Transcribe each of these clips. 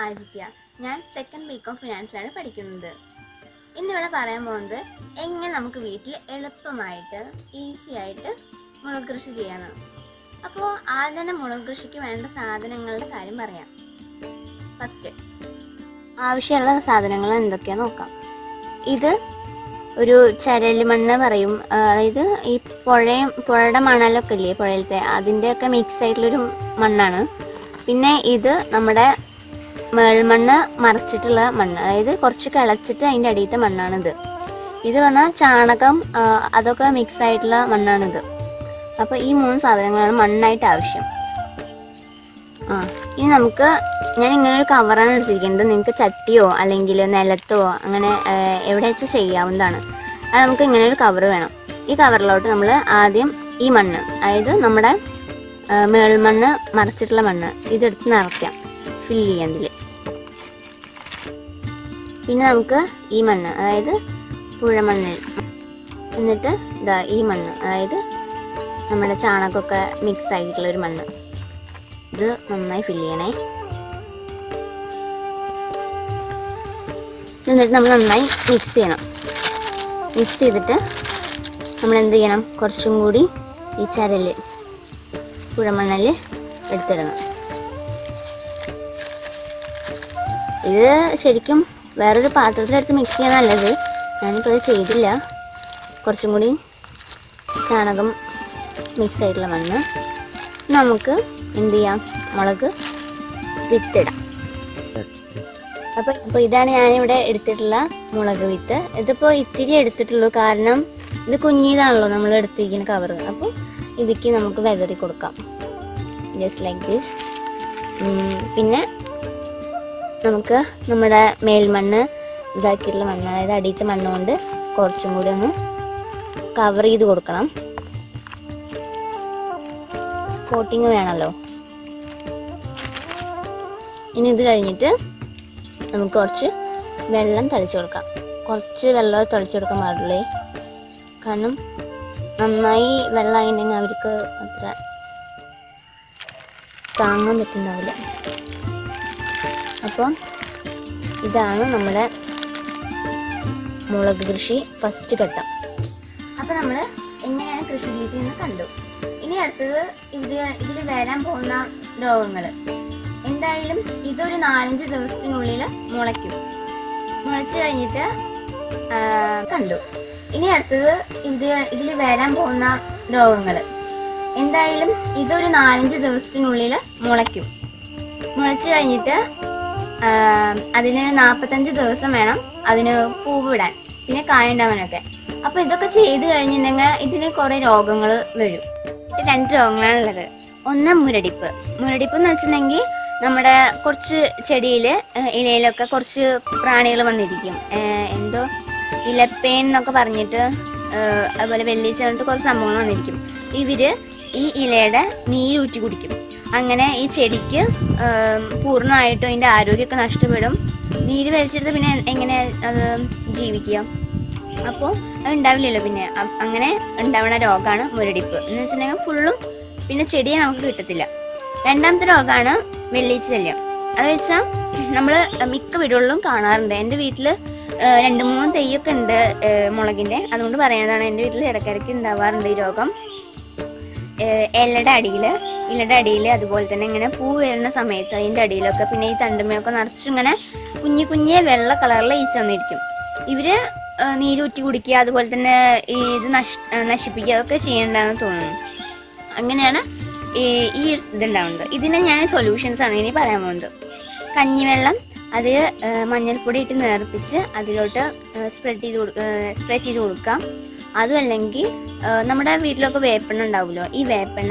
ആദിത്യ ഞാൻ second BCom ഫിനാൻസിലാണ് പഠിക്കുന്നത് ഇന്നിവിടെ പറയാൻ പോകുന്നത് എങ്ങനെ നമുക്ക് വീട്ടിൽ എളുപ്പമായിട്ട് ഈസി ആയിട്ട് മുളക് കൃഷി ചെയ്യാമെന്ന് അപ്പോൾ ആദ്യം തന്നെ മുളക് കൃഷിക്ക് വേണ്ട സാധനങ്ങളുടെ കാര്യം പറയാം ഫസ്റ്റ് ആവശ്യമുള്ള സാധനങ്ങൾ എന്തൊക്കെയാന്ന് നോക്കാം ഇത് ഒരു ചരല് മണ്ണ് പറയും ആ, അതായത് ഈ പുഴയും പുഴയുടെ മണലൊക്കെ ഇല്ലേ പുഴയിലത്തെ അതിൻ്റെയൊക്കെ മിക്സ് ആയിട്ടുള്ളൊരു മണ്ണാണ് പിന്നെ ഇത് നമ്മുടെ മേൾമണ്ണ് മറച്ചിട്ടുള്ള മണ്ണ് അതായത് കുറച്ച് കിളച്ചിട്ട് അതിൻ്റെ അടിയത്തെ മണ്ണാണിത് ഇത് പറഞ്ഞാൽ ചാണകം ആ, അതൊക്കെ മിക്സ് ആയിട്ടുള്ള മണ്ണാണിത് അപ്പോൾ ഈ മൂന്ന് സാധനങ്ങളാണ് മണ്ണായിട്ട് ആവശ്യം ആ ഇനി നമുക്ക് ഞാൻ ഇങ്ങനെ ഒരു കവറാണ് എടുത്തിരിക്കുന്നത് നിങ്ങൾക്ക് ചട്ടിയോ അല്ലെങ്കിൽ നിലത്തോ അങ്ങനെ ആ, എവിടെ വെച്ച് ചെയ്യാവുന്നതാണ് അത് നമുക്ക് ഇങ്ങനെ ഒരു കവർ വേണം ഈ കവറിലോട്ട് നമ്മൾ ആദ്യം ഈ മണ്ണ് അതായത് നമ്മുടെ ആ, മേൾമണ്ണ് മറച്ചിട്ടുള്ള മണ്ണ് ഇതെടുത്ത് നിറയ്ക്കാം ഫില്ല് ചെയ്യാൻ ഇതിൽ പിന്നെ നമുക്ക് ഈ മണ്ണ് അതായത് പുഴമണ്ണിൽ എന്നിട്ട് ഇതാ ഈ മണ്ണ് അതായത് നമ്മുടെ ചാണകമൊക്കെ മിക്സ് ആയിട്ടുള്ള ഒരു മണ്ണ് ഇത് നന്നായി ഫില്ല് ചെയ്യണേ എന്നിട്ട് നമ്മൾ നന്നായി മിക്സ് ചെയ്യണം മിക്സ് ചെയ്തിട്ട് നമ്മൾ എന്ത് ചെയ്യണം കുറച്ചും കൂടി ഈ ചരല് പുഴമണ്ണല് എടുത്തിടണം ഇത് ശരിക്കും വേറൊരു പാത്രത്തിലെടുത്ത് മിക്സ് ചെയ്യാൻ നല്ലത് ഞാനിപ്പോൾ അത് ചെയ്തില്ല കുറച്ചും കൂടി ചാണകം മിക്സ് ആയിട്ടുള്ള മണ്ണ് നമുക്ക് എന്ത് ചെയ്യാം മുളക് വിത്തിടാം അപ്പൊ അപ്പൊ ഇതാണ് ഞാനിവിടെ എടുത്തിട്ടുള്ള മുളക് വിത്ത് ഇതിപ്പോ ഇത്തിരി എടുത്തിട്ടുള്ളൂ കാരണം ഇത് കുഞ്ഞിതാണല്ലോ നമ്മൾ എടുത്തിരിക്കുന്ന കവർ അപ്പോൾ ഇതിക്ക് നമുക്ക് വെതറി കൊടുക്കാം ജസ്റ്റ് ലൈക്ക് ദിസ് പിന്നെ നമുക്ക് നമ്മുടെ മേൽമണ്ണ് ഇതാക്കിയിട്ടുള്ള മണ്ണ് അതായത് അടിയത്തെ മണ്ണ് കൊണ്ട് കുറച്ചും കൂടി ഒന്ന് കവർ ചെയ്ത് കൊടുക്കണം കോട്ടിങ് വേണമല്ലോ ഇനി ഇത് കഴിഞ്ഞിട്ട് നമുക്ക് കുറച്ച് വെള്ളം തളിച്ചു കൊടുക്കാം കുറച്ച് വെള്ളം തളിച്ചു കൊടുക്കാൻ പാടുള്ളേ കാരണം നന്നായി വെള്ളമായിട്ടുണ്ടെങ്കിൽ അവർക്ക് അത്ര താങ്ങാൻ പറ്റുന്നുണ്ടാവില്ല അപ്പം ഇതാണ് നമ്മുടെ മുളക് കൃഷി ഫസ്റ്റ് ഘട്ടം അപ്പൊ നമ്മൾ എങ്ങനെയാണ് കൃഷി രീതി എന്ന് കണ്ടു ഇനി അടുത്തത് ഇത് ഇതിൽ വരാൻ പോകുന്ന രോഗങ്ങൾ എന്തായാലും ഇതൊരു നാലഞ്ച് ദിവസത്തിനുള്ളിൽ മുളയ്ക്കും മുളച്ചു കഴിഞ്ഞിട്ട് ആ, കണ്ടു ഇനി അടുത്തത് ഇത് ഇതിൽ വരാൻ പോകുന്ന രോഗങ്ങൾ എന്തായാലും ഇതൊരു നാലഞ്ച് ദിവസത്തിനുള്ളിൽ മുളയ്ക്കും മുളച്ചു കഴിഞ്ഞിട്ട് ആ, അതിന് നാൽപ്പത്തഞ്ച് ദിവസം വേണം അതിന് പൂവ് ഇടാൻ പിന്നെ കായുണ്ടാവാനൊക്കെ അപ്പൊ ഇതൊക്കെ ചെയ്ത് കഴിഞ്ഞിട്ടുണ്ടെങ്കിൽ ഇതിന് കുറെ രോഗങ്ങൾ വരും ഇത് രണ്ട് രോഗങ്ങളാണുള്ളത് ഒന്ന് മുരടിപ്പ് മുരടിപ്പ് എന്ന് വെച്ചിട്ടുണ്ടെങ്കിൽ നമ്മുടെ കുറച്ച് ചെടിയില് ഏഹ്, ഇലയിലൊക്കെ കുറച്ച് പ്രാണികൾ വന്നിരിക്കും ഏഹ്, എന്തോ ഇലപ്പേൻ എന്നൊക്കെ പറഞ്ഞിട്ട് ഏഹ്, അതുപോലെ വെള്ളിച്ച പറഞ്ഞിട്ട് കുറച്ച് സംഭവങ്ങൾ വന്നിരിക്കും ഇവര് ഈ ഇലയുടെ നീരൂറ്റി കുടിക്കും അങ്ങനെ ഈ ചെടിക്ക് ഏഹ്, പൂർണ്ണമായിട്ടും അതിന്റെ ആരോഗ്യമൊക്കെ നഷ്ടപ്പെടും നീര് വലിച്ചെടുത്ത് പിന്നെ എങ്ങനെ അത് ജീവിക്കുക അപ്പോൾ അത് ഉണ്ടാവില്ലല്ലോ പിന്നെ അ- അങ്ങനെ ഉണ്ടാവുന്ന രോഗമാണ് മുരടിപ്പ് എന്ന് വെച്ചിട്ടുണ്ടെങ്കിൽ ഫുള്ളും പിന്നെ ചെടിയെ നമുക്ക് കിട്ടത്തില്ല രണ്ടാമത്തെ രോഗമാണ് വെള്ളീച്ച ശല്യം അത് വെച്ചാൽ നമ്മൾ മിക്ക വീടുകളിലും കാണാറുണ്ട് എൻ്റെ വീട്ടിൽ രണ്ട് മൂന്ന് തെയ്യൊക്കെ ഉണ്ട് ഏഹ്, മുളകിൻ്റെ അതുകൊണ്ട് പറയുന്നതാണ് എൻ്റെ വീട്ടിൽ ഇടയ്ക്കിടയ്ക്ക് ഉണ്ടാവാറുണ്ട് ഈ രോഗം ഏഹ്, ഇലയുടെ അടിയിൽ ഇലയുടെ അടിയിൽ അതുപോലെ തന്നെ ഇങ്ങനെ പൂ വരുന്ന സമയത്ത് അതിൻ്റെ അടിയിലൊക്കെ പിന്നെ ഈ തണ്ടുമ്മയൊക്കെ നിറച്ചിങ്ങനെ കുഞ്ഞു കുഞ്ഞെ വെള്ള കളറിൽ ഈച്ച വന്നിരിക്കും ഇവര് ആ, നീരൂറ്റി കുടിക്കുക അതുപോലെ തന്നെ ഈ ഇത് നശ് ആ, നശിപ്പിക്കുക അതൊക്കെ ചെയ്യേണ്ടതെന്ന് തോന്നുന്നു അങ്ങനെയാണ് ഈ ഈ ഇതുണ്ടാവുന്നത് ഇതിന് ഞാൻ സൊല്യൂഷൻസ് ആണ് ഇനി പറയാൻ പോകുന്നത് കഞ്ഞിവെള്ളം അത് ആ, മഞ്ഞൾപ്പൊടി ഇട്ട് നേർപ്പിച്ച് അതിലോട്ട് സ്പ്രെഡ് ചെയ്ത് സ്പ്രേ ചെയ്ത് കൊടുക്കാം അതും അല്ലെങ്കിൽ ആ, നമ്മുടെ വീട്ടിലൊക്കെ വേപ്പെണ്ണ ഉണ്ടാവുമല്ലോ ഈ വേപ്പെണ്ണ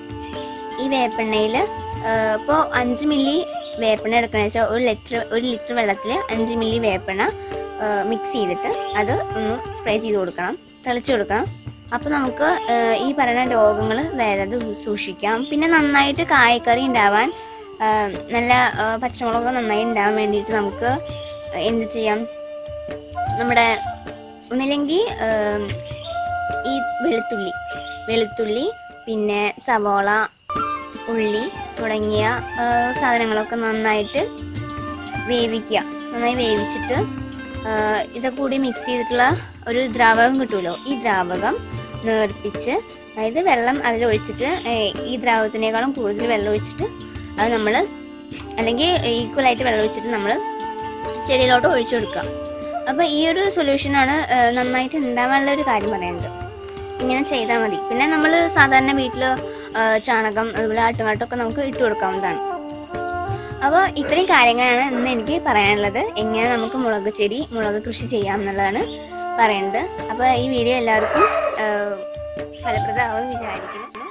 ഈ വേപ്പെണ്ണയിൽ ഇപ്പോൾ അഞ്ച് മില്ലി വേപ്പെണ്ണ എടുക്കണമെന്ന് വെച്ചാൽ ഒരു ലിറ്റർ ഒരു ലിറ്റർ വെള്ളത്തിൽ അഞ്ച് മില്ലി വേപ്പെണ്ണ മിക്സ് ചെയ്തിട്ട് അത് ഒന്ന് സ്പ്രേ ചെയ്ത് കൊടുക്കണം തെളിച്ച് കൊടുക്കണം അപ്പോൾ നമുക്ക് ആ, ഈ പറയുന്ന രോഗങ്ങൾ വരാതെ സൂക്ഷിക്കാം പിന്നെ നന്നായിട്ട് കായക്കറി ഉണ്ടാവാൻ ആ, നല്ല ആ, പച്ചമുളക് നന്നായി ഉണ്ടാവാൻ വേണ്ടിയിട്ട് നമുക്ക് എന്ത് ചെയ്യാം നമ്മുടെ ഒന്നില്ലെങ്കിൽ ഈ വെളുത്തുള്ളി വെളുത്തുള്ളി പിന്നെ സവോള ഉള്ളി തുടങ്ങിയ ആ, സാധനങ്ങളൊക്കെ നന്നായിട്ട് വേവിക്കുക നന്നായി വേവിച്ചിട്ട് ആ, ഇതൊക്കെ കൂടി മിക്സ് ചെയ്തിട്ടുള്ള ഒരു ദ്രാവകം കിട്ടുമല്ലോ ഈ ദ്രാവകം നേർപ്പിച്ച് അതായത് വെള്ളം അതിലൊഴിച്ചിട്ട് ഏ, ഈ ദ്രാവകത്തിനേക്കാളും കൂടുതൽ വെള്ളം ഒഴിച്ചിട്ട് അത് നമ്മൾ അല്ലെങ്കിൽ ഈക്വൽ ആയിട്ട് വെള്ളം ഒഴിച്ചിട്ട് നമ്മൾ ചെടിയിലോട്ട് ഒഴിച്ചു കൊടുക്കുക അപ്പോൾ ഈ ഒരു സൊല്യൂഷനാണ് നന്നായിട്ട് ഉണ്ടാവാനുള്ള ഒരു കാര്യം പറയുന്നത് ഇങ്ങനെ ചെയ്താൽ മതി പിന്നെ നമ്മൾ സാധാരണ വീട്ടിൽ ചാണകം അതുപോലെ ആട്ടുകാട്ടൊക്കെ നമുക്ക് ഇട്ട് കൊടുക്കാവുന്നതാണ് അപ്പോൾ ഇത്രയും കാര്യങ്ങളാണ് ഇന്ന് എനിക്ക് പറയാനുള്ളത് എങ്ങനെ നമുക്ക് മുളക് ചെടി മുളക് കൃഷി ചെയ്യാം എന്നുള്ളതാണ് പറയുന്നത് അപ്പോൾ ഈ വീഡിയോ എല്ലാവർക്കും ആ, ഫലപ്രദമാവുമെന്ന് വിചാരിക്കുന്നു